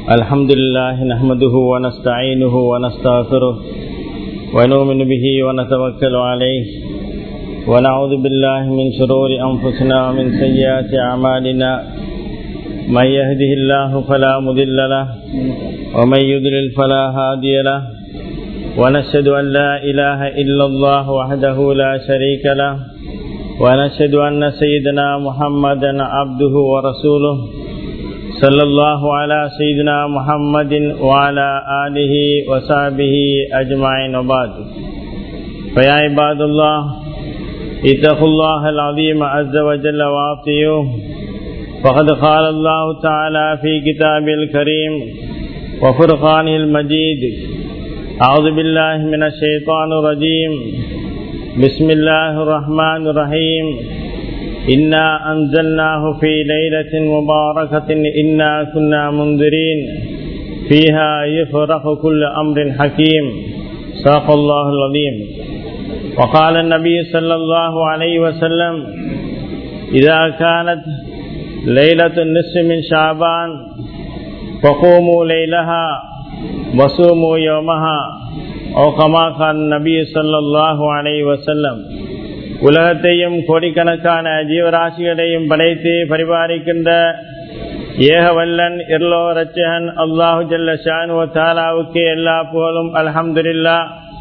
الحمد لله نحمده ونستعينه ونستغفره ونؤمن به ونتوكل عليه ونعوذ بالله من شرور أنفسنا ومن سيئات أعمالنا من يهده الله فلا مضل له ومن يضلل فلا هادي له ونشهد أن لا إله إلا الله وحده لا شريك له ونشهد أن سيدنا محمدا عبده ورسوله صلى الله على سيدنا محمد وعلى آله وصحبه أجمعين وبعد فيا عباد الله اتقوا الله العظيم عز وجل وأطيعوه فقد قال الله تعالى في كتابه الكريم وفرقانه المجيد أعوذ بالله من الشيطان الرجيم بسم الله الرحمن الرحيم إنا أنزلناه في ليلة مباركة إنا كنا منذرين فيها يفرح كل أمر حكيم صدق الله العظيم وقال النبي صلى الله عليه وسلم إذا كانت ليلة النصف من شعبان فقوموا ليلها وصوموا يومها أو كما قال النبي صلى الله عليه وسلم உலகத்தையும் கோடிக்கணக்கான ஜீவராசிகளையும் படைத்து பரிபாலிக்கின்ற ஏகவல்லன் இருளோ ரச்சகன் அல்லாஹு ஜல்ல ஷானு தாலாவுக்கு எல்லா புகழும் அல்ஹம்துல்லா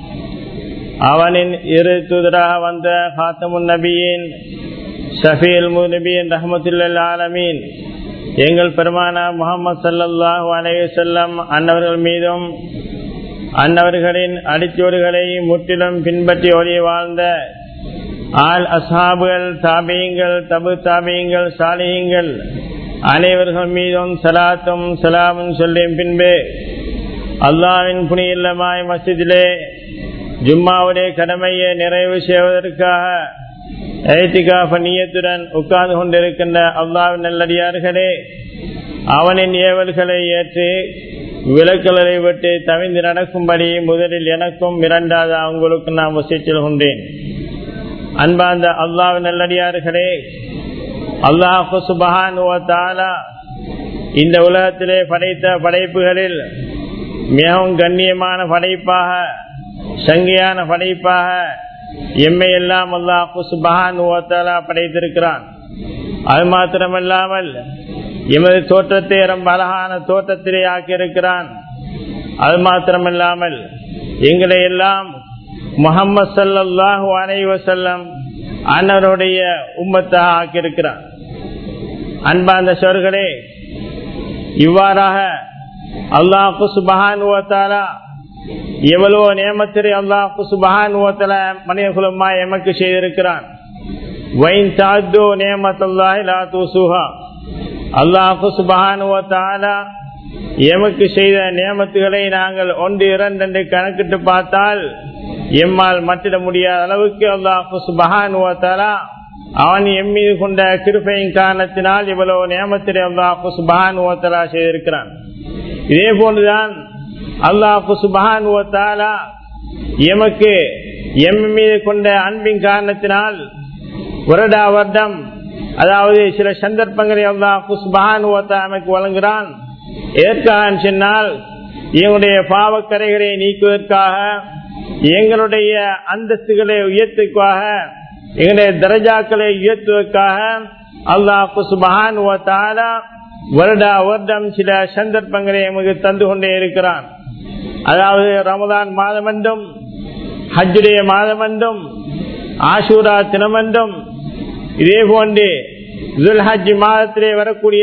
அவனின் இரு தூதராக வந்த ஹாத்தமுன் நபியின் ஷஃபீல் முநபியின் ரஹமத்துல்லா ஆலமீன் எங்கள் பெருமான முகமது சல்லாஹூ அலையுசல்லம் அன்னவர்கள் மீதும் அன்னவர்களின் அடிச்சோடுகளை முற்றிலும் பின்பற்றி ஒளி வாழ்ந்த ஆல் அசாபுகள் தாபியங்கள் தபு தாபியங்கள் சாலியங்கள் அனைவர்கள் மீதும் சலாத்தும் சலாமும் சொல்லியும் பின்பு அல்லாவின் புனியில்லமாய் மசிதிலே ஜும்மாவுடைய கடமையை நிறைவு செய்வதற்காக ஐத்திகாஃப நீயத்துடன் உட்கார்ந்து கொண்டிருக்கின்ற அல்லாவின் நல்லடியார்களே அவனின் ஏவல்களை ஏற்று விலக்கலை விட்டு தவிந்து நடக்கும்படி முதலில் எனக்கும் இரண்டாவது அவங்களுக்கு நான் வசித்தில் கொண்டேன் அன்பார்ந்த அல்லாஹ் நல்லடியார்களே அல்லாஹு சுபஹான் இந்த உலகத்திலே படைத்த படைப்புகளில் மிகவும் கண்ணியமான படைப்பாக சங்கையான படைப்பாக எம்மை எல்லாம் அல்லாஹு சுபஹான் படைத்திருக்கிறான் அது மாத்திரமல்லாமல் எமது தோற்றத்தை ரொம்ப அழகான தோற்றத்திலே ஆக்கியிருக்கிறான் அது மாத்திரமல்லாமல் எங்களை எல்லாம் முகமது சல்லாஹூ அனை வசல்லம் அன்னருடைய உம்மத்தாக ஆக்கியிருக்கிறார் அன்பார்ந்த சோர்களே இவ்வாறாக அல்லாஹு சுபஹான் எவ்வளவோ நியமத்திரை அல்லாஹு சுபஹான் மனித குலமா எமக்கு செய்திருக்கிறான் வைன் தாத்தோ நியமத்தல்லாஹிலா தூசுஹா அல்லாஹு சுபஹான் எமக்கு செய்த நியமத்துகளை நாங்கள் ஒன்று இரண்டு என்று கணக்கிட்டு பார்த்தால் எம்மால் மட்டிட முடியாத அளவுக்கு அல்லாஹு சுபஹான் அவன் எம் மீது கொண்ட கிருப்பையின் காரணத்தினால் இவ்வளவு நியமத்திலே அல்லாஹு சுபஹான் ஓத்தலா செய்திருக்கிறான் இதே போன்றுதான் அல்லாஹு சுபஹான் ஓத்தாலா எமக்கு எம் மீது கொண்ட அன்பின் காரணத்தினால் வருடா வருடம் அதாவது சில சந்தர்ப்பங்களை அல்லாஹு சுபஹான் ஓத்தா நமக்கு வழங்குகிறான் எதற்காக சொன்னால் எங்களுடைய பாவக்கரைகளை நீக்குவதற்காக எங்களுடைய அந்தஸ்துகளை உயர்த்துக்காக எங்களுடைய தரஜாக்களை உயர்த்துவதற்காக அல்லாஹு சுபஹான் வருடா வருடம் சில சந்தர்ப்பங்களை எமக்கு தந்து கொண்டே இருக்கிறான் அதாவது ரமதான் மாதம் என்றும் ஹஜ்ஜுடைய மாதம் என்றும் ஆசூரா தினமென்றும் இதே போன்று ஹஜ் மாதத்திலே வரக்கூடிய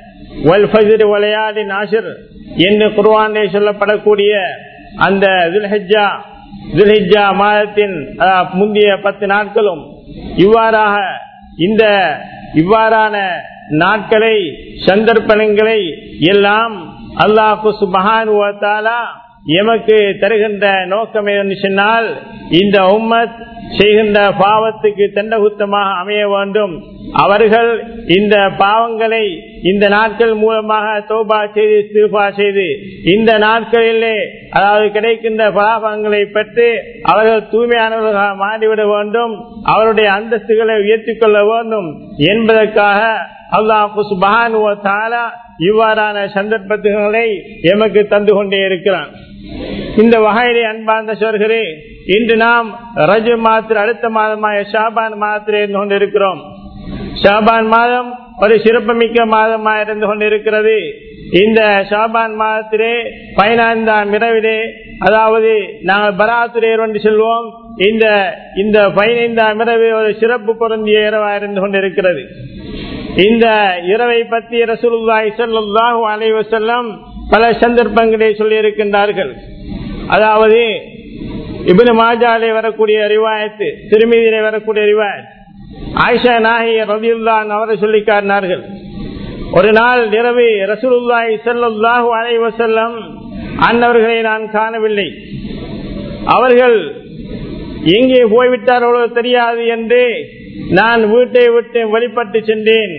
வலையாடி நாசிர் என்று குர்வானே சொல்லப்படக்கூடிய அந்த துல்ஹஜா துல்ஹிஜா மாதத்தின் முந்தைய பத்து நாட்களும் இவ்வாறாக இந்த இவ்வாறான நாட்களை சந்தர்ப்பங்களை எல்லாம் அல்லாஹு சுபஹான் எமக்கு தருகின்ற நோக்கம் என்று சொன்னால் இந்த உம்மத் செய்கின்ற பாவத்துக்கு தண்டகுத்தமாக அமைய வேண்டும் அவர்கள் இந்த பாவங்களை இந்த நாட்கள் மூலமாக தோபா செய்து திருபா செய்து இந்த நாட்களிலே அதாவது கிடைக்கின்ற பாவங்களை பெற்று அவர்கள் தூய்மையானவர்களாக மாறிவிட வேண்டும் அவருடைய அந்தஸ்துகளை உயர்த்திக் கொள்ள வேண்டும் என்பதற்காக அல்லாஹு சுபானுவத்தாலா இவ்வாறான சந்தர்ப்பத்துகளை எமக்கு தந்து கொண்டே இருக்கிறான் இந்த வகையிலே அன்பார்ந்த சோர்களே இன்று நாம் ரஜ மாதத்தில் அடுத்த மாதமாக ஷாபான் மாதத்தில் இருந்து கொண்டிருக்கிறோம் ஷாபான் மாதம் ஒரு சிறப்புமிக்க மாதமாக இருந்து கொண்டிருக்கிறது இந்த ஷாபான் மாதத்திலே பதினைந்தாம் இரவிலே அதாவது நாங்கள் பராத்துரையர் ஒன்று செல்வோம் இந்த இந்த பதினைந்தாம் இரவு ஒரு சிறப்பு பொருந்திய இரவாக இருந்து கொண்டிருக்கிறது இந்த இரவை பற்றி ரசூலுல்லாஹி ஸல்லல்லாஹு அலைஹி வஸல்லம் பல சந்தர்ப்பங்களை சொல்லி இருக்கின்றார்கள் அதாவது இபின் மாஜாலே வரக்கூடிய ரிவாயத்து திருமதியிலே வரக்கூடிய ரிவாயத் ஆயிஷா நாகி ரபியுல்லான் அவரை சொல்லி காட்டினார்கள் ஒரு நாள் இரவு ரசூலுல்லாஹி ஸல்லல்லாஹு அலைஹி வஸல்லம் அன்னவர்களை நான் காணவில்லை அவர்கள் எங்கே போய்விட்டார்களோ தெரியாது என்று நான் வீட்டை விட்டு வெளிப்பட்டு சென்றேன்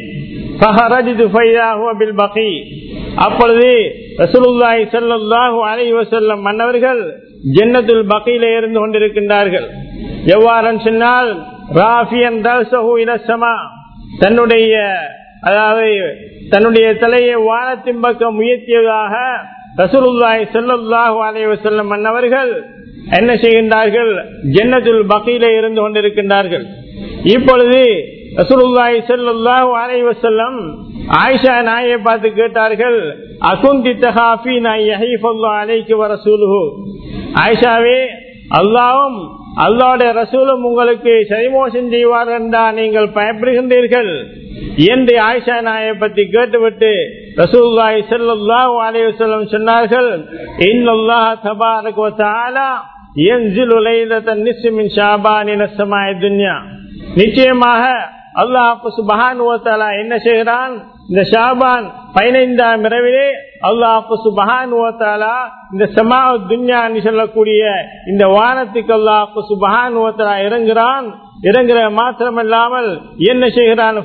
அப்பொழுது ரசூலுல்லாஹி ஸல்லல்லாஹு அலைஹி வஸல்லம் மன்னவர்கள் ஜன்னத்துல் பகையில இருந்து கொண்டிருக்கின்றார்கள் எவ்வாறு சொன்னால் ராஃபியன் ரஸஹு இல ஸமா தன்னுடைய அதாவது தன்னுடைய தலையை வானத்தின் பக்கம் உயர்த்தியதாக ரசூலுல்லாஹி ஸல்லல்லாஹு அலைஹி வஸல்லம் மன்னவர்கள் என்ன செய்கின்றார்கள் ஜன்னத்துல் பகையில இருந்து கொண்டிருக்கின்றார்கள் இப்பொழுது ரசூலுல்லாஹி ஸல்லல்லாஹு அலைஹி வஸல்லம் ஆயிஷா நாயை பார்த்து கேட்டார்கள் அகுந்தி தகாஃபி நாய் யஹீஃபல்லாஹு அலைஹி வ ரசூலுஹு ஆயிஷாவே அல்லாஹ்வும் அல்லாஹ்வுடைய ரசூலும் உங்களுக்கு சரிமோசம் செய்வார் என்றா நீங்கள் பயப்படுகின்றீர்கள் என்று ஆயிஷா நாயை பற்றி கேட்டுவிட்டு ரசூலுல்லாஹி ஸல்லல்லாஹு அலைஹி வஸல்லம் சொன்னார்கள் இன்னல்லாஹ தபாரக வ தஆலா யன்சிலு லைலத்தன் நிஸ்ஃபி மின் ஷாபான் இல ஸமாஇ துன்யா நிச்சயமாக அல்லாஹ் சுபஹான் என்ன செய்கிறான் இந்த ஷாபான் பதினைந்தாம் இரவிலே அல்லாஹு சுபஹான் இந்த சமா துன்யான்னு சொல்லக்கூடிய இந்த வானத்துக்கு அல்லாஹு சுபஹான் இறங்குறான் இறங்குற மாத்திரமல்லாமல் என்ன செய்கிறான்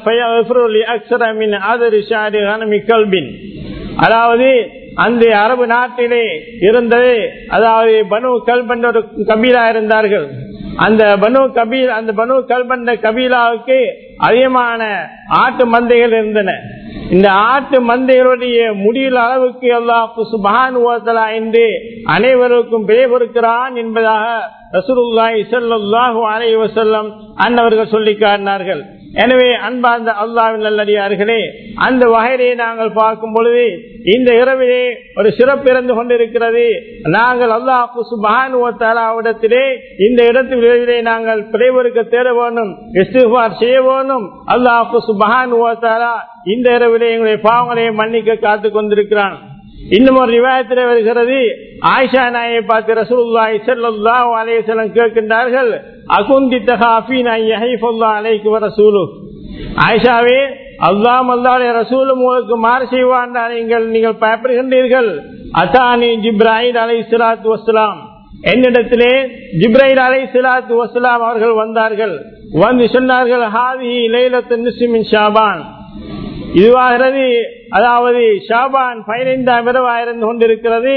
அதாவது அந்த அரபு நாட்டிலே இருந்தது அதாவது பனு கல்பன் ஒரு கபீலா இருந்தார்கள் அந்த பனு கபீல் அந்த பனு கல்பண்ட கபீலாவுக்கு அதிகமான ஆட்டு மந்தைகள் இருந்தன இந்த ஆட்டு மந்தைகளுடைய முடியல அளவுக்கு அல்லாஹு சுபான் என்று அனைவருக்கும் விளைவிருக்கிறான் என்பதாக ரசூலுல்லாஹி ஸல்லல்லாஹு அலைஹி வஸல்லம் அன்னவர்கள் சொல்லி காட்டினார்கள் எனவே அன்பார்ந்த அல்லாவின் நல்லடியார்களே அந்த வகையிலே நாங்கள் பார்க்கும் பொழுது இந்த இரவிலே ஒரு சிறப்பு இருந்து கொண்டிருக்கிறது நாங்கள் அல்லாஹு சுபானுவத்தாலாவிடத்திலே இந்த இடத்தில் இரவிலே நாங்கள் பிழைவருக்கு தேட வேண்டும் இஸ்திஃபார் செய்ய வேண்டும் அல்லாஹு சுபானுவத்தாலா இந்த இரவிலே எங்களுடைய பாவங்களை மன்னிக்க காத்துக் கொண்டிருக்கிறான் இன்னும் ஒரு விவாதத்தில் வருகிறது ஆயிஷா நாயை பார்த்து ரசூலுல்லாஹி ஸல்லல்லாஹு அலைஹி வஸல்லம் கேட்கின்றார்கள் அகுந்தி தகாஃபி நாய்ஃபுல்லா அலைஹி வரசூலு ஆயிஷாவே அல்லாம் அல்லாஹ்வுடைய ரசூலும் உங்களுக்கு மாறு செய்வான் நீங்கள் நீங்கள் பயப்படுகின்றீர்கள் அத்தானி ஜிப்ராஹிம் அலைஹிஸ்ஸலாத்து வஸ்ஸலாம் என்னிடத்திலே ஜிப்ராஹிம் அலைஹிஸ்ஸலாத்து வஸ்ஸலாம் அவர்கள் வந்தார்கள் வந்து சொன்னார்கள் ஹாதி லைலத்து நிஸ்மின் ஷாபான் இதுவாகிறது அதாவது ஷாபான் பதினைந்தாம் இரவா இருந்து கொண்டிருக்கிறது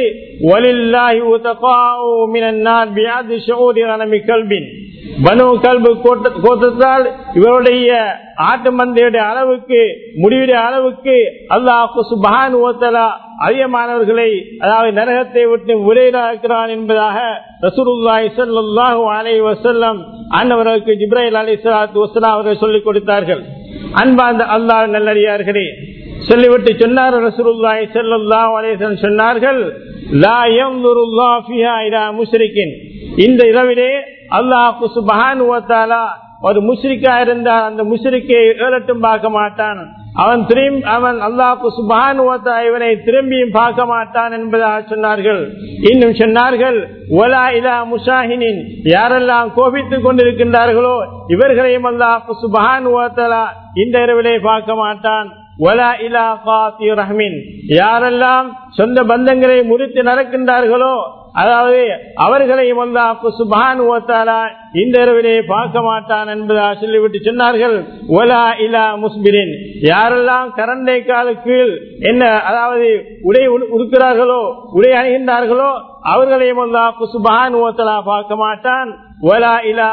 பனு கல்பு கோத்தத்தால் இவருடைய ஆட்டு மந்தையுடைய அளவுக்கு முடிவுடைய அளவுக்கு அல்லாஹு சுபான் ஓத்தலா அதிகமானவர்களை அதாவது நரகத்தை விட்டு விரையிலாக்கிறான் என்பதாக ரசூலுல்லாஹி ஸல்லல்லாஹு அலைஹி வஸல்லம் அன்னவர்களுக்கு ஜிப்ராஹிம் அலைஹிஸ்ஸலாத்து வஸலாம் அவர்கள் சொல்லிக் கொடுத்தார்கள் அன்பார்ந்த அல்லாஹ் நல்லடியார்களே சொல்லிவிட்டு சொன்னார் ரசூலுல்லாஹி ஸல்லல்லாஹு அலைஹி வஸல்லம் சொன்னார்கள் லா யன்துருல்லாஹு ஃபிஹா இலா முஷ்ரிக்கின் இந்த இரவிலே அல்லாஹ் சுப்ஹானஹு வ தஆலா ஒரு முஷ்ரிக்கா இருந்தால் அந்த முஷ்ரிக்கை ஏறட்டும் பார்க்க மாட்டான் அவன் திரும்பி அவன் அல்லாஹு சுபான் இவனை திரும்பியும் பார்க்க மாட்டான் என்பதாக சொன்னார்கள் இன்னும் சொன்னார்கள் ஒலா இலா முஷாஹினின் யாரெல்லாம் கோபித்துக் கொண்டிருக்கின்றார்களோ இவர்களையும் அல்லாஹு சுபான் இந்த இரவிலே பார்க்க மாட்டான் ஒலா இலா காத்தி ரஹ்மின் யாரெல்லாம் சொந்த பந்தங்களை முறித்து நடக்கின்றார்களோ அதாவது அவர்களையும் அல்லாஹ் சுபான் ஓத்தாலா இந்த இரவிலே பார்க்க மாட்டான் என்பதா சொல்லிவிட்டு சொன்னார்கள் ஒலா இலா முஸ்பிரின் யாரெல்லாம் கரண்டை காலுக்கு என்ன அதாவது உடை உடுக்கிறார்களோ உடை அணிகின்றார்களோ அவர்களையும் அல்லாஹ் சுபான் ஓத்தலா பார்க்க மாட்டான் ஒலா இலா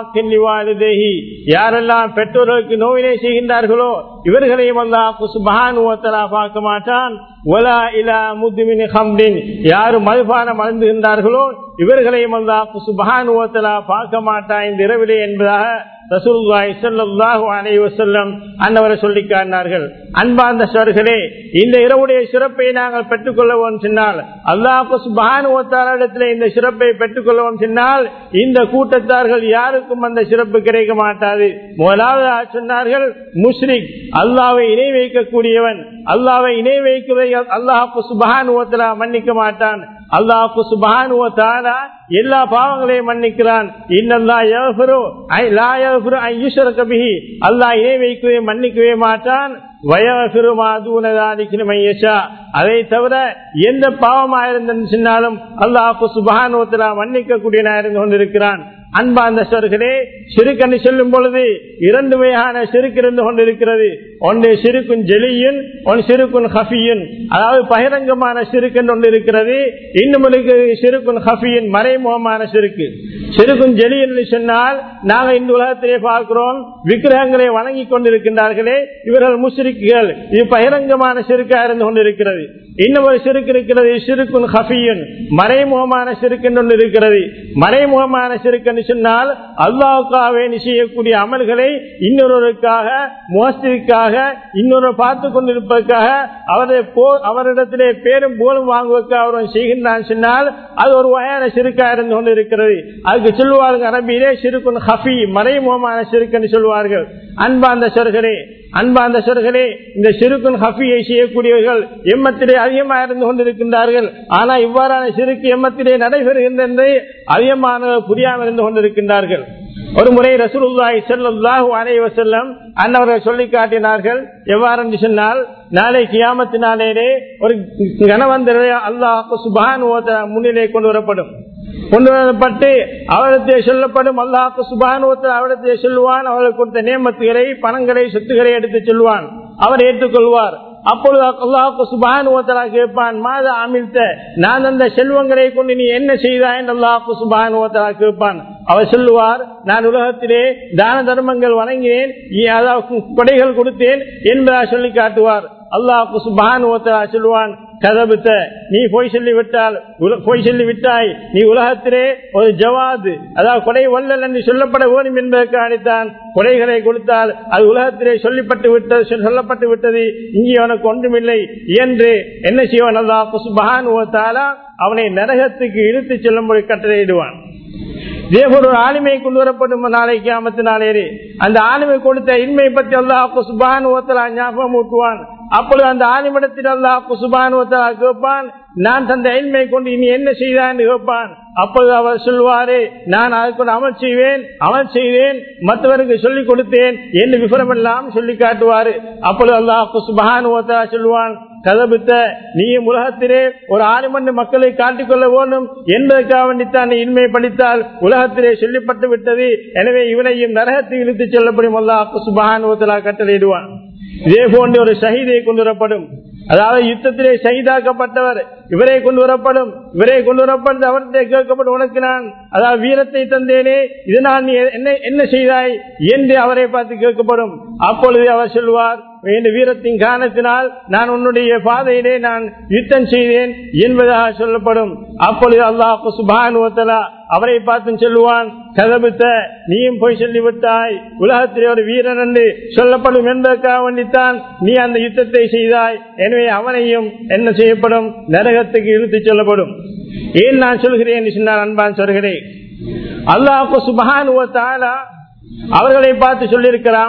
ஆஹி யாரெல்லாம் பெற்றோர்களுக்கு நோயினை செய்கின்றார்களோ இவர்களையும் அல்லாஹ் சுபான் ஓத்தலா பார்க்க மாட்டான் ஒலா இலா முதுமின் ஹம்டின் யாரு மதுபானம் அழுந்துகின்றார்களோ இவர்களையும் அல்லாஹ் சுபான் ஓத்தலா பார்க்க மாட்டான் இந்த இரவிலே என்பதாக ரசூலுல்லாஹி ஸல்லல்லாஹு அலைஹி வஸல்லம் அன்னவரை சொல்லி காட்டினார்கள் அன்பார்ந்த சோர்களே இந்த இரவுடைய சிறப்பை நாங்கள் பெற்றுக்கொள்ளவோம் சொன்னால் அல்லாஹ் சுப்ஹானஹு வ தஆலாவிடத்தில் இந்த சிறப்பை பெற்றுக்கொள்ளவோம் சொன்னால் இந்த கூட்டத்தார்கள் யாருக்கும் அந்த சிறப்பு கிடைக்க மாட்டாது முதலாவது சொன்னார்கள் முஸ்ரிக் அல்லாவை இணை வைக்கக்கூடியவன் அல்லாவை இணை வைக்கிறதை அல்லாஹ் சுப்ஹானஹு வ தஆலா மன்னிக்க மாட்டான் அல்லாஹு சுபானு தாலா எல்லா பாவங்களையும் மன்னிக்கிறான் இன்னல்லா யஃபிரு ஐ லா யஃபிரு ஐ யுஷ்ரக பிஹி அல்லாஹ் இணை வைக்கவே மன்னிக்கவே மாட்டான் வயஃபிரு மா தூன தாலிக லிமன் யஷா அதை தவிர எந்த பாவமா இருந்தாலும் அல்லாஹு சுபானு தஆலா மன்னிக்க கூடியவனாக இருந்து கொண்டிருக்கிறான் அன்பார்ந்த சோர்களே சிறுக்கன்னு சொல்லும் பொழுது இரண்டு வகையான சிறுக்கு இருந்து கொண்டிருக்கிறது ஒன்று சிறுக்கும் ஜெலியும் ஒன்று சிறுக்கும் ஹஃபியும் அதாவது பகிரங்கமான சிறுக்கு ஒன்று இருக்கிறது இன்னும் சிறுக்கும் ஹஃபியின் மறைமுகமான சிறுக்கு சிறுக்கும் ஜெலி என்று சொன்னால் நாங்கள் இந்த உலகத்திலே பார்க்கிறோம் விக்கிரகங்களை வணங்கி கொண்டிருக்கின்றார்களே இவர்கள் முஸ்ரிக்குகள் இது பகிரங்கமான சிறுக்கா இருந்து கொண்டிருக்கிறது இன்னும் ஒரு சிறுக்கு இருக்கிறது சிறுக்குன் ஹஃபியன் மறைமுகமான சிறுக்கு ஒன்று இருக்கிறது மறைமுகமான சிறுக்கு சொன்னால் அல்லாவுக்காக செய்யக்கூடிய அமல்களை இன்னொருவருக்காக மோசடிக்காக இன்னொரு பார்த்து கொண்டிருப்பதற்காக அவரை அவரிடத்திலே பேரும் போலும் வாங்குவதற்கு அவர் செய்கின்றான் சொன்னால் அது ஒரு வகையான சிறுக்கா இருந்து கொண்டு இருக்கிறது அதுக்கு சொல்லுவார்கள் அரபியிலே சிறுக்குன் ஹஃபி மறைமுகமான சிறுக்குன்னு சொல்லுவார்கள் அன்பாந்த சொர்களே அன்பாந்த சொர்களே இந்த சிறுக்குன் ஹஃபியை செய்யக்கூடியவர்கள் எம்மத்திலே அதிகமாக இருந்து கொண்டிருக்கின்றார்கள் ஆனா இவ்வாறான சிறுக்கு எம்மத்திலே நடைபெறுகின்றது அதிகமானவர் புரியாமல் இருந்து கொண்டிருக்கின்றார்கள் ஒரு முறை ரசூலுல்லாஹி ஸல்லல்லாஹு அலைஹி வஸல்லம் அன்னவர்கள் சொல்லி காட்டினார்கள் எவ்வாறு என்று சொன்னால் நாளை கியாமத்து நாளிலே ஒரு கணவந்தரை அல்லாஹ் சுப்ஹானஹு வ தஆலா முன்னிலை கொண்டு வரப்படும் கொண்டு வரப்பட்டு அவரிடத்தை சொல்லப்படும் அல்லாஹு சுபானுவத்தில் அவரிடத்தை சொல்லுவான் அவர்களுக்கு கொடுத்த நியமத்துகளை பணங்களை சொத்துக்களை எடுத்து சொல்லுவான் அவர் ஏற்றுக்கொள்வார் அப்பொழுது அல்லாஹு சுபானுவத்தலா கேட்பான் மாத அமிழ்த்த நான் அந்த செல்வங்களை கொண்டு நீ என்ன செய்தாய் என்று அல்லாஹு சுபானுவத்தலா கேட்பான் அவர் சொல்லுவார் நான் உலகத்திலே தான தர்மங்கள் வணங்கினேன் அதாவது கொடைகள் கொடுத்தேன் என்பதா சொல்லி காட்டுவார் அல்லாஹு சுபானுவத்தலா சொல்லுவான் கதபுத்த நீ போய் சொல்லி விட்டால் போய் சொல்லி விட்டாய் நீ உலகத்திலே ஒரு ஜவாது அதாவது கொடை வல்லல் என்று சொல்லப்பட வேண்டும் என்பதற்கு அடித்தான் கொடைகளை கொடுத்தால் அது உலகத்திலே சொல்லிப்பட்டு விட்டது சொல்லப்பட்டு விட்டது இங்கே அவனுக்கு ஒன்றுமில்லை என்று என்ன செய்வான் அல்லா சுபஹான் அவனை நரகத்துக்கு இழுத்து செல்லும்படி கட்டளையிடுவான் இதேபோல் ஒரு ஆளுமை கொண்டு வரப்படும் நாளைக்கு அமத்து நாளேறி அந்த ஆளுமை கொடுத்த இன்மை பற்றி அல்லாஹ் சுபான் ஓத்தலா ஞாபகம் ஊட்டுவான் அப்பொழுது அந்த ஆலிமிடத்தில் அல்லாஹ் சுபான் ஓத்தலா கேட்பான் நான் தந்த இன்மை கொண்டு இனி என்ன செய்தான் கேட்பான் அப்பொழுது அவர் சொல்வாரு நான் அதுக்கு அமல் செய்வேன் அமல் செய்தேன் மற்றவருக்கு சொல்லிக் கொடுத்தேன் என்று விவரம் எல்லாம் சொல்லி காட்டுவாரு அப்பொழுது அல்லாஹ் சுபஹான் ஓத்தலா சொல்லுவான் கதபித்த நீயும் உலகத்திலே ஒரு ஆணிமண்டு மக்களை காட்டிக்கொள்ள வேண்டும் என்பதற்காக வேண்டித்தான் நீ இன்மை படித்தால் உலகத்திலே சொல்லப்பட்டு விட்டது எனவே இவனையும் நரகத்தில் இழுத்துச் செல்லப்படும் அல்லாஹ் சுபஹான் ஓத்தலா கட்டளையிடுவான் இதே போன்று ஒரு ஷஹீதை கொண்டு வரப்படும் அதாவது யுத்தத்திலே ஷஹீதாக்கப்பட்டவர் இவரை கொண்டு வரப்படும் இவரை கொண்டு வரப்பட்டு அவர்கிட்ட கேட்கப்படும் உனக்கு நான் அதாவது வீரத்தை தந்தேனே இதனால் நீ என்ன என்ன செய்தாய் என்று அவரை பார்த்து கேட்கப்படும் அப்பொழுது அவர் சொல்வார் என் வீரத்தின் காரணத்தினால் நான் உன்னுடைய பாதையிலே நான் யுத்தம் செய்தேன் என்பதாக சொல்லப்படும் அப்பொழுது அல்லாஹு சுபான் அவரை பார்த்து சொல்லுவான் கதபித்த நீயும் போய் சொல்லிவிட்டாய் உலகத்திலே ஒரு வீரன் என்று சொல்லப்படும் என்பதற்காக வேண்டித்தான் நீ அந்த யுத்தத்தை செய்தாய் எனவே அவனையும் என்ன செய்யப்படும் நரகத்துக்கு இழுத்துச் செல்லப்படும் ஏன் நான் சொல்கிறேன் சொன்னார் அன்பான் சொல்கிறேன் அல்லாஹு சுபஹான் அவர்களை பார்த்து சொல்லியிருக்கிறான்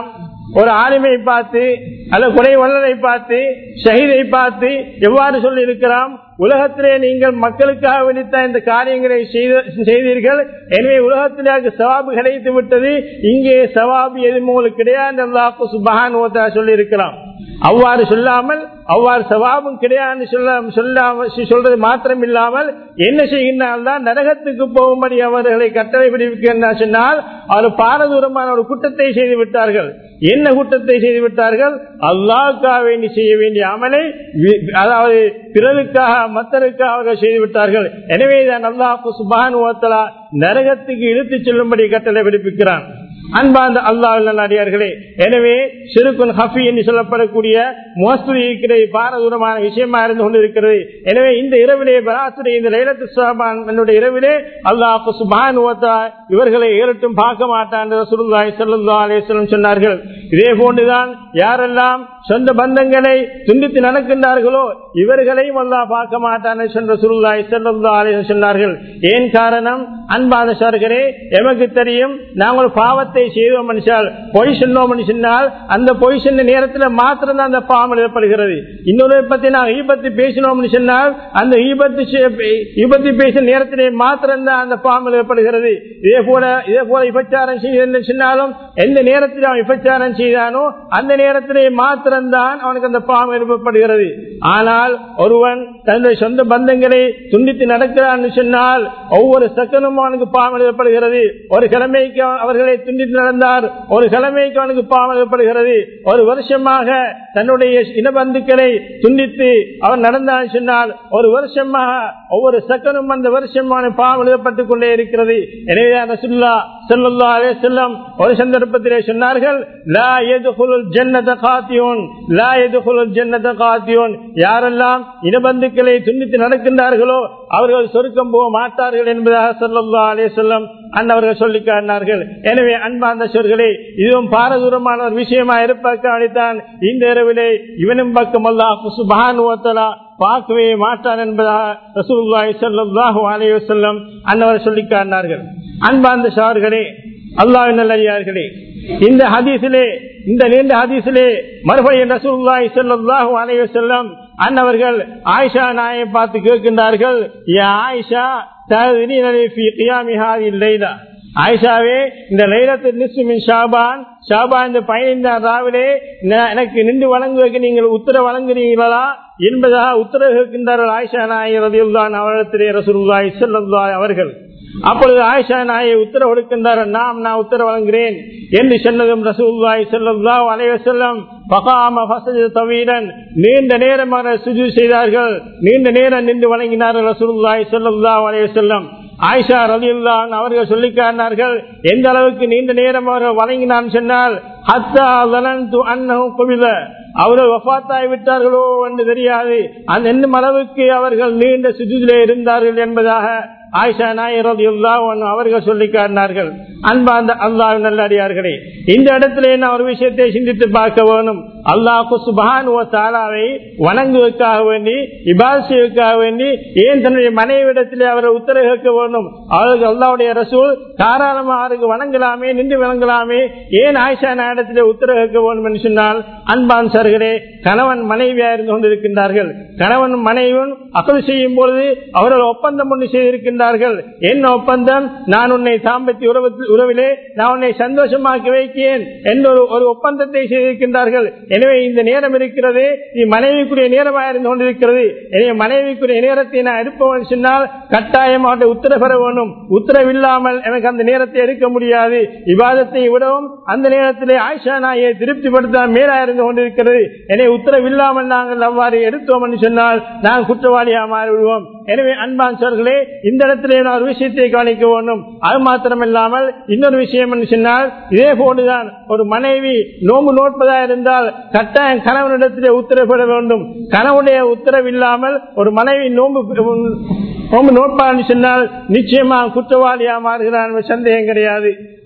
ஒரு ஆளுமை பார்த்து அல்ல குறை வல்லரை பார்த்து ஷஹீதை பார்த்து எவ்வாறு சொல்லி இருக்கிறான் உலகத்திலே நீங்கள் மக்களுக்காக விதித்த இந்த காரியங்களை செய்தீர்கள் எனவே உலகத்திலே சவாபு கிடைத்து விட்டது இங்கே சவாபு எதுவும் உங்களுக்கு கிடையாது அல்லாஹு சுபஹான் சொல்லி இருக்கிறான் அவ்வாறு சொல்லாமல் அவ்வாறு சவாபும் கிடையாது சொல்ல சொல்லாம சொல்றது மாத்திரம் இல்லாமல் என்ன செய்கின்றால் தான் நரகத்துக்கு போகும்படி அவர்களை கட்டளை பிடிக்கின்றார் சொன்னால் அவர் பாரதூரமான ஒரு குற்றத்தை செய்து விட்டார்கள் என்ன குற்றத்தை செய்து விட்டார்கள் அல்லாவுக்காக வேண்டி செய்ய வேண்டிய அமலை அதாவது பிறருக்காக மத்தருக்காக அவர்கள் செய்து விட்டார்கள் எனவே தான் அல்லாஹு சுபான் நரகத்துக்கு இழுத்துச் செல்லும்படி கட்டளை பிடிப்பிக்கிறான் அன்பாந்த அல்லாஹ் அடியார்களே எனவே சிறுக்குன் ஹஃபி என்று சொல்லப்படக்கூடிய மோஸ்துரி இருக்கிற பாரதூரமான விஷயமா இருந்து கொண்டிருக்கிறது எனவே இந்த இரவிலே பராத்துடைய இந்த லைலத்து சுஹாபான் என்னுடைய இரவிலே அல்லாஹ் சுபான் இவர்களை ஏறட்டும் பார்க்க மாட்டான் சுருல்லாய் செல்லா அலேஸ்வரம் சொன்னார்கள் இதே போன்றுதான் யாரெல்லாம் சொந்த பந்தங்களை துண்டித்து நடக்கின்றார்களோ இவர்களையும் அல்லா பார்க்க மாட்டான் சென்ற சுருல்லாய் செல்லா அலேசன் சொன்னார்கள் ஏன் காரணம் அன்பாத சார்களே எமக்கு தெரியும் நாங்கள் பாவத்தை செய்தோம் மனுஷால் பொய் சொன்னோம் சொன்னால் அந்த பொய் சொன்ன நேரத்தில் மாத்திரம் தான் அந்த பாவம் எழுதப்படுகிறது இன்னொரு பத்தி நாங்கள் ஈபத்து பேசினோம்னு சொன்னால் அந்த ஈபத்து ஈபத்து பேசின நேரத்திலே மாத்திரம் தான் அந்த பாவம் எழுதப்படுகிறது இதே போல இதே போல விபச்சாரம் செய்ய சொன்னாலும் எந்த நேரத்தில் அவன் விபச்சாரம் செய்தானோ அந்த நேரத்திலே மாத்திரம்தான் அவனுக்கு அந்த பாவம் எழுப்பப்படுகிறது ஆனால் ஒருவன் தன்னுடைய சொந்த பந்தங்களை துண்டித்து நடக்கிறான்னு சொன்னால் ஒவ்வொரு சக்கனும் அவனுக்கு பாவம் எழுதப்படுகிறது ஒரு கிழமைக்கு அவர்களை துண்டித்து நடந்தார் ஒரு கிழமைக்கு அவனுக்கு பாவம் எழுதப்படுகிறது ஒரு வருஷமாக தன்னுடைய இனபந்துக்களை துண்டித்து அவர் நடந்தான்னு சொன்னால் ஒரு வருஷமாக ஒவ்வொரு சக்கனும் அந்த வருஷமான பாவம் எழுதப்பட்டுக் கொண்டே இருக்கிறது எனவே ரசுல்லா செல்லல்லா அலே செல்லம் ஒரு சந்தர்ப்பத்திலே சொன்னார்கள் லா எதுகுலுல் ஜன்னத காத்தியோன் லா எதுகுலுல் ஜன்னத காத்தியோன் யாரெல்லாம் இனபந்துக்களை துண்டித்து நடக்கின்றார்களோ அவர்கள் சொருக்கம் போக மாட்டார்கள் என்பதாக சொல்லல்லா அலே செல்லம் அன்னவர்கள் சொல்லி காட்டினார்கள் எனவே அன்பார்ந்த சொற்களே இதுவும் பாரதூரமான ஒரு விஷயமா இருப்பதற்காகத்தான் இந்த இரவிலே இவனும் பக்கம் அல்லாஹ் சுபான் பார்க்கவே மாட்டான் என்பதாக ரசூல்லாய் செல்லாஹு அலைய செல்லம் அன்னவர் சொல்லி காட்டினார்கள் அன்பார்ந்த சார்களே அல்லாஹ் நல்லடியார்களே இந்த ஹதீஸிலே இந்த நீண்ட ஹதீஸிலே மறுபடியும் ரசூல்லாய் செல்லாஹு அலைய செல்லம் அன்னவர்கள் ஆயிஷா நாயை பார்த்து கேட்கின்றார்கள் ஆயிஷா ஆயிஷாவே இந்த லைலத்து நிசுமின் ஷாபான் ஷாபா இந்த பதினைந்தாம் ராவிலே எனக்கு நின்று வழங்குவதற்கு நீங்கள் உத்தரவு வழங்குறீங்களா என்பதாக உத்தரவு கேட்கின்றார்கள் ஆயிஷா நாயர் அவரிடத்திலே ரசூல்லாய் செல்லல்லாய் அவர்கள் அப்பொழுது ஆயிஷா நாயை உத்தரவு கொடுக்கின்றார் நாம் நான் உத்தரவு வழங்குகிறேன் என்று சொன்னதும் ரசூல்லாய் செல்லல்லா அலைய செல்லம் பகாம தவீரன் நீண்ட நேரமாக சுஜு செய்தார்கள் நீண்ட நேரம் நின்று வழங்கினார்கள் ரசூல்லாய் செல்லல்லா அலைய செல்லம் ஆயிஷா ரலியுல்லான் அவர்கள் சொல்லி காட்டினார்கள் எந்த அளவுக்கு நீண்ட நேரம் அவர்கள் வழங்கினான் சொன்னால் ஹத்தா அன்னவும் குவித அவர்கள் வஃத்தாய் விட்டார்களோ என்று தெரியாது அந்த என்னும் அளவுக்கு அவர்கள் நீண்ட சுஜிலே இருந்தார்கள் என்பதாக ஆயிஷா நாயர் அவர்கள் சொல்லி காட்டினார்கள் அன்பாந்த அல்லாஹ் நல்லடியார்களே இந்த இடத்துல என்ன ஒரு விஷயத்தை சிந்தித்து பார்க்க வேணும் அல்லாஹு சுபான் தாலாவை வணங்குவதற்காக வேண்டி இபாசியவுக்காக வேண்டி ஏன் தன்னுடைய மனைவிடத்திலே அவரை உத்தரவு கேட்க வேண்டும் அவருக்கு அல்லாவுடைய ரசூல் தாராளமாக அவருக்கு வணங்கலாமே நின்று வணங்கலாமே ஏன் ஆயிஷா நாயிடத்திலே உத்தரவு கேட்க வேண்டும் என்று சொன்னால் அன்பான் சர்களே கணவன் மனைவியா இருந்து கொண்டிருக்கின்றார்கள் கணவன் மனைவன் அகல் செய்யும் பொழுது அவர்கள் ஒப்பந்தம் ஒன்று செய்திருக்கின்றார்கள் என்ன ஒப்பந்தம் நான் உன்னை தாம்பத்திய உறவத்தில் உறவிலே நான் உன்னை சந்தோஷமாக்கி வைக்கிறேன் என்ற ஒரு ஒப்பந்தத்தை செய்திருக்கின்றார்கள் எனவே இந்த நேரம் இருக்கிறது நீ மனைவிக்குரிய நேரமாக இருந்து கொண்டிருக்கிறது எனவே மனைவிக்குரிய நேரத்தை நான் எடுப்பவன் சொன்னால் கட்டாயம் அவருடைய உத்தரவு பெற வேண்டும் உத்தரவில்லாமல் எனக்கு அந்த நேரத்தை எடுக்க முடியாது விவாதத்தை விடவும் அந்த நேரத்திலே ஆயிஷா நாயை திருப்திப்படுத்த மேலா இருந்து கொண்டிருக்கிறது எனவே உத்தரவில்லாமல் நாங்கள் அவ்வாறு எடுத்தோம் என்று சொன்னால் நாங்கள் குற்றவாளியாக மாறிவிடுவோம் எனவே அன்பான் சோர்களே இந்த இடத்திலே நான் ஒரு விஷயத்தை கவனிக்க வேண்டும் அது மாத்திரமில்லாமல் இன்னொரு விஷயம் என்று சொன்னால் இதே போன்றுதான் ஒரு மனைவி நோம்பு நோட்பதா இருந்தால் கட்டாயம் கணவனிடத்திலே உத்தரவிட வேண்டும் கணவனுடைய உத்தரவு இல்லாமல் ஒரு மனைவி நோம்பு நோம்பு நோட்பான்னு சொன்னால் நிச்சயமா குற்றவாளியா மாறுகிறான் சந்தேகம் கிடையாது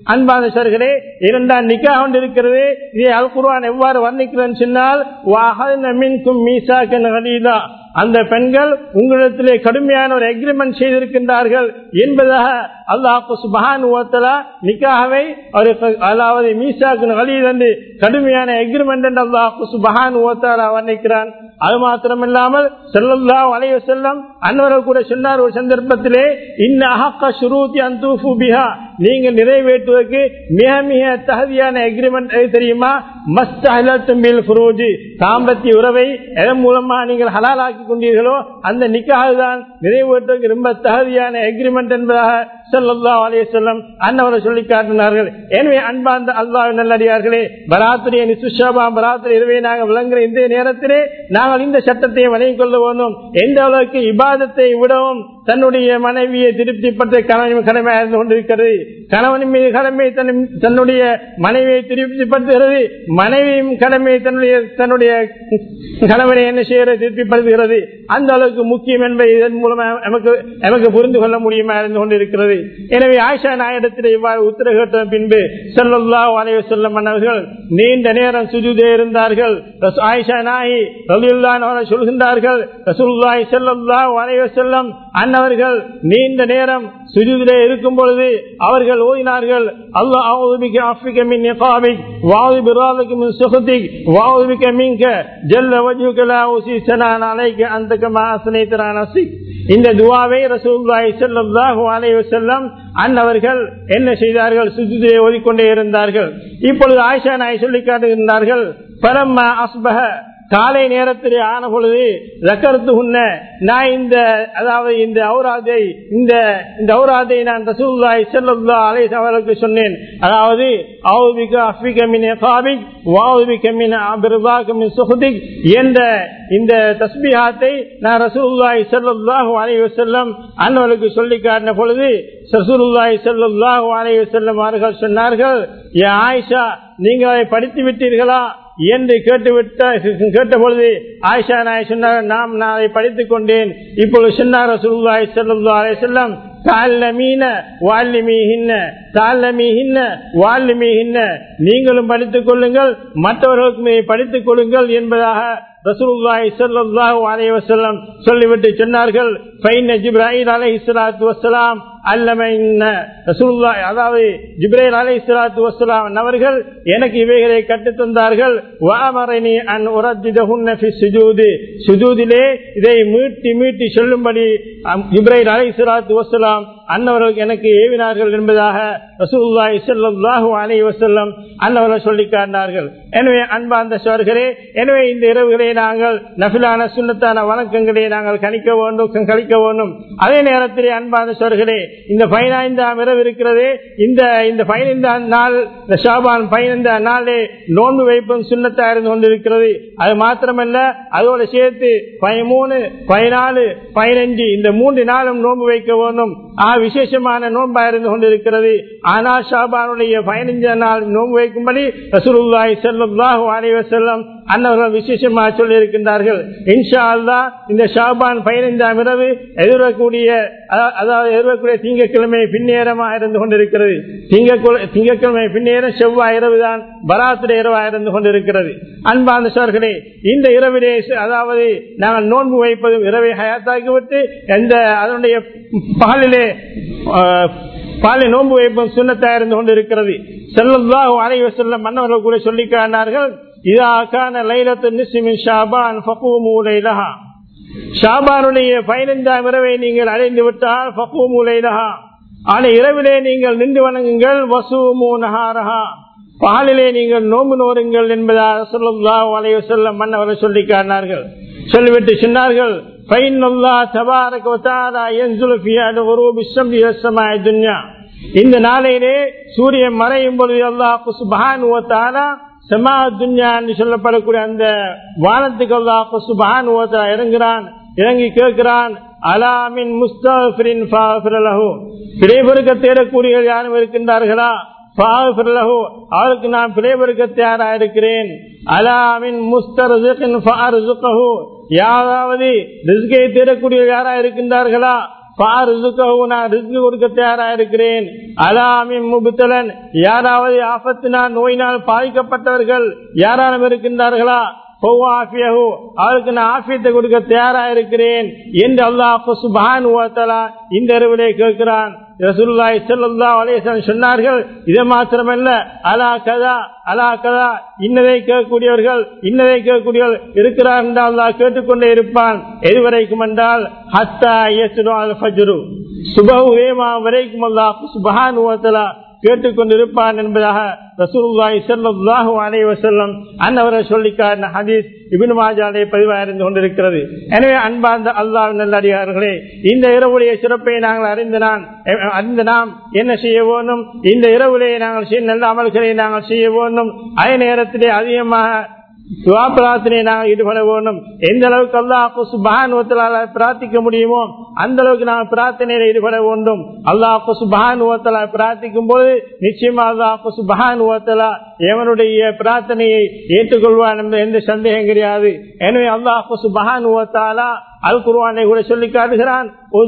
அன்பான சர்களே இரண்டாம் நிக்கா கொண்டிருக்கிறது இதை அல் குர்ஆன் எவ்வாறு வர்ணிக்கிறேன்னு சொன்னால் "வஅஹதுன மின்கும் மீசாக்கன் கலீலா." அந்த பெண்கள் உங்களிடத்திலே கடுமையான ஒரு எக்ரிமெண்ட் செய்திருக்கின்றார்கள் என்பதாக அல்லாஹு சுபஹான் நிக்காகவை ஒரு அதாவது மீசாக்கு கலீல் என்று கடுமையான எக்ரிமெண்ட் என்று அல்லாஹு சுபஹான் வர்ணிக்கிறான் அது மாத்திரமில்லாமல் செல்லல்லா வளைய செல்லம் அன்னவர்கள் கூட சொன்னார் ஒரு சந்தர்ப்பத்திலே இன்ன அஹக்க சுரூத்தி அந்தூஃபு பிஹா நீங்க நிறைவேற்றுவதற்கு மிக மிக தகுதியான எக்ரிமெண்ட் எது தெரியுமா மஸ்த் அஹலத்தும்பில் ஃபுரூஜி தாம்பத்திய உறவை எதன் மூலமா நீங்கள் ஹலாலாக்கி கொண்டீர்களோ அந்த நிக்காக தான் நிறைவேற்றுவதற்கு ரொம்ப தகுதியான எக்ரிமெண்ட் என்பதாக செல்லல்லா வளைய செல்லம் அன்னவரை சொல்லி காட்டினார்கள் எனவே அன்பார்ந்த அல்லாஹ் நல்லடியார்களே பராத்திரிய நிசுஷாபா பராத்திரி இரவை நாங்கள் விளங்குற இந்த நேரத்திலே நாங்கள் இந்த சட்டத்தை வழங்கிக் கொள்ள வேண்டும் எந்த அளவுக்கு இபாதத்தை விடவும் தன்னுடைய மனைவியை திருப்திப்பட்ட கணவன் கடமை இருந்து கொண்டிருக்கிறது கணவனின் மீது கடமை தன்- தன்னுடைய மனைவியை திருப்திப்படுத்துகிறது மனைவியும் கடமை தன்னுடைய தன்னுடைய கணவனை என்ன செய்யறது திருப்திப்படுத்துகிறது அந்த அளவுக்கு முக்கியம் என்பதை இதன் மூலமா நமக்கு நமக்கு புரிந்து கொள்ள முடியுமா இருந்து கொண்டிருக்கிறது எனவே ஆயிஷா நாயிடத்தில் இவ்வாறு உத்தரவு கேட்ட பின்பு செல்லல்லா வலைய செல்லம் மன்னர்கள் நீண்ட நேரம் சுஜுதே இருந்தார்கள் ரஸ்- ஆயிஷா நாயி ரலியல்லாஹு அன்ஹா சொல்கின்றார்கள் ரசூலுல்லாஹி ஸல்லல்லாஹு அலைஹி வஸல்லம் அன்னவர்கள் நீண்ட நேரம் சுஜூதிலே இருக்கும் பொழுது அவர்கள் ஓதினார்கள் அல்லாஹ் அவுது பிக அஃபிக மின் நிகாபிக் வஅவுது பிராதிக மின் சுஹதிக் வஅவுது பிக மின்க ஜல்ல வஜ்ஹுக லா உஸி ஸனான் அலைக அன்த கமா அஸ்னைத அலா நஃப்ஸிக் இந்த துஆவை ரசூலுல்லாஹி ஸல்லல்லாஹு அலைஹி வஸல்லம் அன்னவர்கள் என்ன செய்தார்கள் சுஜூதிலே ஓதிக்கொண்டே இருந்தார்கள் இப்பொழுது ஆயிஷா நாய் சொல்லி காட்டுகின்றார்கள் பரம்ம அஸ்பஹ காலை நேரத்திலே ஆன பொழுது ஜக்கரத்து உன்ன நான் இந்த அதாவது இந்த ஔராதை இந்த இந்த ஔராதை நான் ரசூலுல்லாஹி ஸல்லல்லாஹு அலைஹி அவர்களுக்கு சொன்னேன் அதாவது அவுபிக அஃபிக மின் இகாபிக் வஅவுபிக மின் அபிர்தாக மின் சுஹதிக் என்ற இந்த தஸ்பீஹாத்தை நான் ரசூலுல்லாஹி ஸல்லல்லாஹு அலைஹி வஸல்லம் அன்னவர்களுக்கு சொல்லி காட்டின பொழுது ரசூலுல்லாஹி ஸல்லல்லாஹு அலைஹி வஸல்லம் அவர்கள் சொன்னார்கள் யா ஆயிஷா நீங்கள் அதை படித்து விட்டீர்களா என்று கேட்டுவிட்ட கேட்ட பொழுது ஆயிஷா நாய் சொன்னார் நாம் நான் அதை படித்துக் கொண்டேன் இப்பொழுது சொன்னார் ரசூலுல்லாஹி ஸல்லல்லாஹு அலைஹி வஸல்லம் தாழ்லமீன வால்லிமீஹின்ன தாழ்லமீஹின்ன வால்லிமீஹின்ன நீங்களும் படித்துக் கொள்ளுங்கள் மற்றவர்களுக்கும் இதை படித்துக் கொள்ளுங்கள் என்பதாக ரசூலுல்லாஹி ஸல்லல்லாஹு அலைஹி வஸல்லம் சொல்லிவிட்டு சொன்னார்கள் ஃபைன ஜிப்ராயில் அலைஹிஸ்ஸலாத்து வஸ்ஸலாம் அல்லமைன்ன ரசூலுல்லாஹி அதாவது ஜிப்ரீல் அலைஹிஸ்ஸலாத்து வஸ்ஸலாம் அவர்கள் எனக்கு இவைகளை கற்றுத் தந்தார்கள் வஅமரனி அன் உரத்திதஹுன்ன ஃபி சுஜூதி சுஜூதிலே இதை மீட்டி மீட்டி சொல்லும்படி அம், ஜிப்ரீல் அலைஹிஸ்ஸலாத்து வஸ்ஸலாம் அன்னவர்கள் எனக்கு ஏவினார்கள் என்பதாக ரசூலுல்லாஹி ஸல்லல்லாஹு அலைஹி வஸல்லம் அன்னவர்கள் சொல்லி காட்டினார்கள் எனவே அன்பார்ந்த சோர்களே எனவே இந்த இரவுகளை நாங்கள் நஃபிலான சுண்ணத்தான வணக்கங்களை நாங்கள் கணிக்க வேண்டும் கழிக்க வேண்டும் அதே நேரத்திலே அன்பார்ந்த சோர்களே இந்த பதினைந்தாம் இரவு இருக்கிறது இந்த இந்த பதினைந்தாம் நாள் இந்த ஷாபான் பதினைந்தாம் நாளே நோன்பு வைப்பும் சுண்ணத்தா இருந்து கொண்டிருக்கிறது அது மாத்திரமல்ல அதோடு சேர்த்து பதிமூணு பதினாலு பதினஞ்சு இந்த மூன்று நாளும் நோன்பு வைக்க வேண்டும் ஆ விசேஷமான நோன்பா இருந்து கொண்டிருக்கிறது ஆனால் ஷாபானுடைய பதினைஞ்சாம் நாள் நோன்பு வைக்கும்படி ரசூலுல்லாஹி ஸல்லல்லாஹு அலைஹி வஸல்லம் அன்னவர்கள் விசேஷமாக சொல்லி இருக்கின்றார்கள் இன்ஷா அல்லாஹ் இந்த ஷாபான் பதினைந்தாம் இரவு எதிர்வரக்கூடிய அதா- அதாவது எதிர்வரக்கூடிய திங்கட்கிழமை பின்னேரமாக இருந்து கொண்டிருக்கிறது திங்கட்கிழ- திங்கட்கிழமை பின்னேரம் செவ்வாய் இரவுதான் பராத்துடைய இரவாக இருந்து கொண்டிருக்கிறது அன்பார்ந்த சோர்களே இந்த இரவிலே ச- அதாவது நாங்கள் நோன்பு வைப்பது இரவை ஹயாத்தாக்கிவிட்டு எந்த அதனுடைய பகலிலே ஆஹ், பாலை நோன்பு வைப்பதும் சுண்ணத்தா இருந்து கொண்டிருக்கிறது செல்லல்லாஹு அலைஹி வஸல்லம் மன்னவர்கள் கூட சொல்லி காட்டினார்கள் இதா கான லைலத்து நிஸ்மின் ஷாபான் ஃபகூமு லைலஹா ஷாபானுடைய பதினைந்தாம் இரவை நீங்கள் அடைந்து விட்டால் ஃபகூமு லைலஹா ஆனால் இரவிலே நீங்கள் நின்று வணங்குங்கள் வசூமு நஹாரஹா பகலிலே நீங்கள் நோம்பு நோருங்கள் என்பதாக சொல்லல்லாஹு அலைஹி வஸல்லம் மன்னவர்கள் சொல்லி காட்டினார்கள் சொல்லிவிட்டு சொன்னார்கள் فإن الله تبارك وتعالى ينزل في الغروب الشمس إلى السماء الدنيا இந்த நாளையிலே சூரியன் மறையும் பொழுது அல்லாஹ் சுபஹான் சமா துன்யா என்று சொல்லப்படக்கூடிய அந்த வானத்துக்கு அல்லாஹ் சுபஹான் இறங்குகிறான் இறங்கி கேட்கிறான் அலாமின் முஸ்தபிரின் பிழைபெருக்க தேடக்கூடிய யாரும் இருக்கின்றார்களா ஃபாஃபிர் லஹு. அவருக்கு நான் பிழைபெருக்க தயாராக இருக்கிறேன் அலாமின் முஸ்தரசுகின் ஃபார்சுகஹு. யாராவது ரிஸ்கை தேடக்கூடிய யாரா இருக்கின்றார்களா நான் ரிஸ்க் கொடுக்க தயாரா இருக்கிறேன் அலாமின் முபுத்தலன் யாராவது ஆபத்தினால் நோயினால் பாதிக்கப்பட்டவர்கள் யாராலும் இருக்கின்றார்களா அவருக்கு நான் ஆபியத்தை கொடுக்க தயாரா இருக்கிறேன் என்று அல்லாஹு சுபான் இந்த இரவிலே கேட்கிறான் ரசூலுல்லாஹி ஸல்லல்லாஹு அலைஹி வஸல்லம் சொன்னார்கள் இது மாத்திரமல்ல அலா கதா அலா கதா இன்னதை கேட்கக்கூடியவர்கள் இன்னதை கேட்கக்கூடியவர்கள் இருக்கிறார் என்றால் அல்லாஹ் கேட்டுக்கொண்டே இருப்பான் எதுவரைக்கும் என்றால் ஹத்தா யஸ்ரு அல் ஃபஜ்ரு சுபஹு வேமா வரைக்கும் அல்லாஹ் சுப்ஹானஹு வ தஆலா கேட்டுக்கொண்டிருப்பான் என்பதாக ரசூலுல்லாஹி ஸல்லல்லாஹு அலைஹி வஸல்லம் அன்னவரை சொல்லிக்கான ஹதீஸ் இப்னு மாஜாலே பதிவாக இருந்து கொண்டிருக்கிறது எனவே அன்பார்ந்த அல்லாஹ் நல்லடியார்களே இந்த இரவுடைய சிறப்பை நாங்கள் அறிந்த நான் அறிந்த நாம் என்ன செய்ய வேண்டும் இந்த இரவுலே நாங்கள் செய்ய நல்ல அமல்களை நாங்கள் செய்ய வேண்டும் அதே நேரத்திலே அதிகமாக துவா பிரார்த்தனை நாங்கள் ஈடுபட வேண்டும் எந்த அளவுக்கு அல்லாஹு சுபான் பிரார்த்திக்க முடியுமோ அந்த அளவுக்கு நாங்கள் பிரார்த்தனையில் ஈடுபட வேண்டும் அல்லாஹு சுபான் பிரார்த்திக்கும் போது நிச்சயமா அல்லாஹு சுபான் எவனுடைய பிரார்த்தனையை ஏற்றுக்கொள்வான் என்ற எந்த சந்தேகம் கிடையாது எனவே அல்லாஹு சுபான் அல் குர்வானை கூட சொல்லி காட்டுகிறான்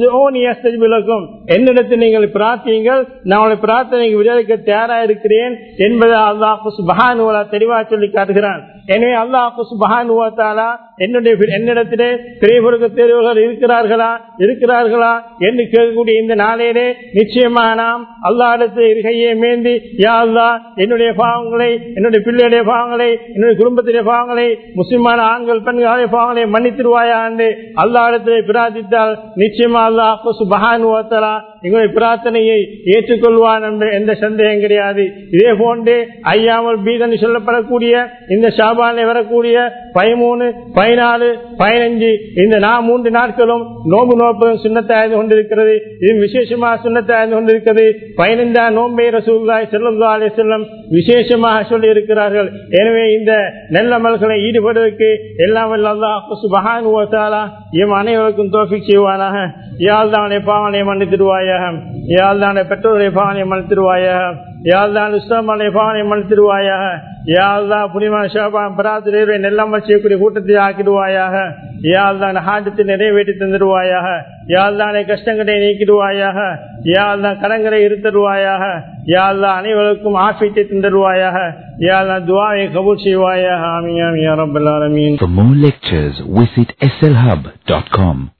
என்னிடத்தில் நீங்கள் பிரார்த்தியுங்கள் நான் உங்களை பிரார்த்தனைக்கு விடுதலைக்க தயாரா இருக்கிறேன் என்பதை அல்லாஹு சுபஹானுவலா தெளிவாக சொல்லி காட்டுகிறான் எனவே அல்லாஹு சுபஹானுவத்தாலா என்னுடைய என்னிடத்திலே திரைபுறக்க தேர்வுகள் இருக்கிறார்களா இருக்கிறார்களா என்று கேட்கக்கூடிய இந்த நாளையிலே நிச்சயமா நாம் அல்லாடத்தில் இருக்கையே மேந்தி யா அல்லா என்னுடைய பாவங்களை என்னுடைய பிள்ளையுடைய பாவங்களை என்னுடைய குடும்பத்திலே பாவங்களை முஸ்லிமான ஆண்கள் பெண்களுடைய பாவங்களை மன்னித்திருவாயா என்று அல்லாடத்திலே பிரார்த்தித்தால் நிச்சயமா அல்லாஹு சுபஹானுவத்தலா எங்களுடைய பிரார்த்தனையை ஏற்றுக்கொள்வான் என்ற எந்த சந்தேகம் கிடையாது இதே போன்று ஐயாமல் பீதன் சொல்லப்படக்கூடிய இந்த ஷாபானில் வரக்கூடிய பதிமூணு பதினாலு பதினஞ்சு இந்த நான் மூன்று நாட்களும் நோம்பு நோப்பதும் சுண்ணத்தாய்ந்து கொண்டிருக்கிறது இது விசேஷமாக சுண்ணத்தாய்ந்து கொண்டிருக்கிறது பதினைந்தாம் நோம்பை ரசூல்லாய் செல்லும் அலே செல்லம் விசேஷமாக சொல்லி இருக்கிறார்கள் எனவே இந்த நெல்லமல்களை ஈடுபடுவதற்கு எல்லாம் சுபஹான் எம் அனைவருக்கும் தோஃபிக் செய்வானாக யாழ் தானே பாவனை மன்னித்திருவாயாக யாழ் தானே பெற்றோருடைய பாவனை மன்னித்திருவாயாக யாழ் தான் இஸ்லாமலை பாவனை மன்னித்திருவாயாக யாழ் தான் புனிமான ஷாபான் பிராத்திரை நெல்லாமல் செய்யக்கூடிய கூட்டத்தை ஆக்கிடுவாயாக யாழ் தான் ஹாட்டத்தை நிறைவேற்றி தந்துடுவாயாக யாழ் தானே கஷ்டங்களை நீக்கிடுவாயாக யாழ் தான் கடன்களை இருத்தருவாயாக யாழ் தான் அனைவருக்கும் ஆஃபீத்தை தந்துடுவாயாக யாழ் தான் துவாவை கபூர் செய்வாயாக ஆமியா ரப்பல் ஆலமீன் For more lectures, visit slhub.com.